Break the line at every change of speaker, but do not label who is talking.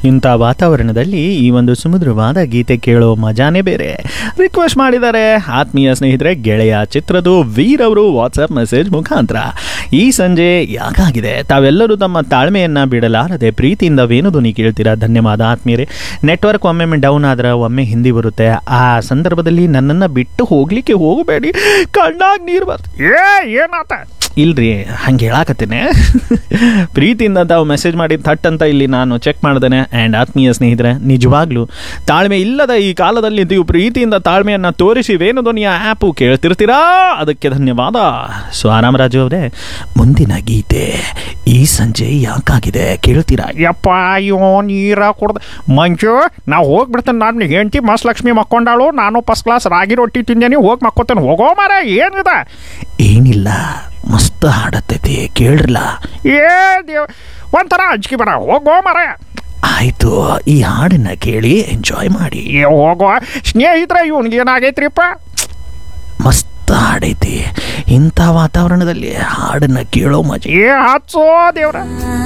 ಇಂಥ ವಾತಾವರಣದಲ್ಲಿ ಈ ಒಂದು ಸುಮಧುರವಾದ ಗೀತೆ ಕೇಳೋ ಮಜಾನೇ ಬೇರೆ ರಿಕ್ವೆಸ್ಟ್ ಮಾಡಿದ್ದಾರೆ ಆತ್ಮೀಯ ಸ್ನೇಹಿತರೆ ಗೆಳೆಯ ಚಿತ್ರದ ವೀರ್ ಅವರು ವಾಟ್ಸಪ್ ಮೆಸೇಜ್ ಮುಖಾಂತರ ಈ ಸಂಜೆ ಯಾಕಾಗಿದೆ ತಾವೆಲ್ಲರೂ ತಮ್ಮ ತಾಳ್ಮೆಯನ್ನ ಬಿಡಲಾರದೆ ಪ್ರೀತಿಯಿಂದ ವೇಣುಧ್ವನಿ ಕೇಳ್ತೀರಾ ಧನ್ಯವಾದ ಆತ್ಮೀಯರೇ ನೆಟ್ವರ್ಕ್ ಒಮ್ಮೆ ಡೌನ್ ಆದ್ರೆ ಒಮ್ಮೆ ಹಿಂದಿ ಬರುತ್ತೆ ಆ ಸಂದರ್ಭದಲ್ಲಿ ನನ್ನನ್ನು ಬಿಟ್ಟು ಹೋಗ್ಲಿಕ್ಕೆ ಹೋಗಬೇಡಿ ಕಣ್ಣಾಗ ನೀರು ಬರ್ತ ಏ ಏನಾತ ಇಲ್ರಿ ಹಂಗೆ ಹೇಳಾಕತ್ತೇನೆ ಪ್ರೀತಿಯಿಂದ ತಾವು ಮೆಸೇಜ್ ಮಾಡಿ ಥಟ್ ಅಂತ ಇಲ್ಲಿ ನಾನು ಚೆಕ್ ಮಾಡ್ದೇನೆ ಆ್ಯಂಡ್ ಆತ್ಮೀಯ ಸ್ನೇಹಿತರೆ ನಿಜವಾಗ್ಲೂ ತಾಳ್ಮೆ ಇಲ್ಲದ ಈ ಕಾಲದಲ್ಲಿ ನೀವು ಪ್ರೀತಿಯಿಂದ ತಾಳ್ಮೆಯನ್ನು ತೋರಿಸಿ ವೇಣುಧ್ವನಿಯ ಆ್ಯಪು ಕೇಳ್ತಿರ್ತೀರಾ ಅದಕ್ಕೆ ಧನ್ಯವಾದ ಸೊ ಆರಾಮರಾಜು ಅವರೇ ಮುಂದಿನ ಗೀತೆ ಈ ಸಂಜೆ ಯಾಕಾಗಿದೆ ಕೇಳ್ತೀರಾ
ಯಪ್ಪ ಅಯ್ಯೋ ನೀರ ಕುಡ್ದ ಮಂಜು ನಾವು ಹೋಗ್ಬಿಡ್ತೇನೆ ನಾನು ಹೆಂಡತಿ ಮಸ್ ಲಕ್ಷ್ಮಿ ಮಕ್ಕೊಂಡಾಳು ನಾನು ಫಸ್ಟ್ ಕ್ಲಾಸ್ ರಾಗಿ ರೊಟ್ಟಿ ತಿಂದೇನಿ ಹೋಗಿ ಮಕ್ಕೋತೇನೆ ಹೋಗೋ ಮರ ಏನಿದೆ
ಏನಿಲ್ಲ ಮಸ್ತ್ ಹಾಡತ್ತೈತಿ ಕೇಳ್ರಲ್ಲ
ಏ ದೇವ್ ಒಂಥರ ಅಂಜಿಕೆ ಬರ ಹೋಗೋ ಮರ
ಆಯ್ತು ಈ ಹಾಡನ್ನ ಕೇಳಿ ಎಂಜಾಯ್ ಮಾಡಿ
ಏ ಹೋಗೋ ಸ್ನೇಹಿತರೆ ಇವ್ನಿಗೆ ಏನಾಗೈತ್ರಿಪ್ಪ
ಮಸ್ತ್ ಹಾಡೈತಿ ಇಂಥ ವಾತಾವರಣದಲ್ಲಿ ಹಾಡನ್ನ ಕೇಳೋ ಮಜಾ
ಏ ಹಚ್ಚೋ ದೇವ್ರ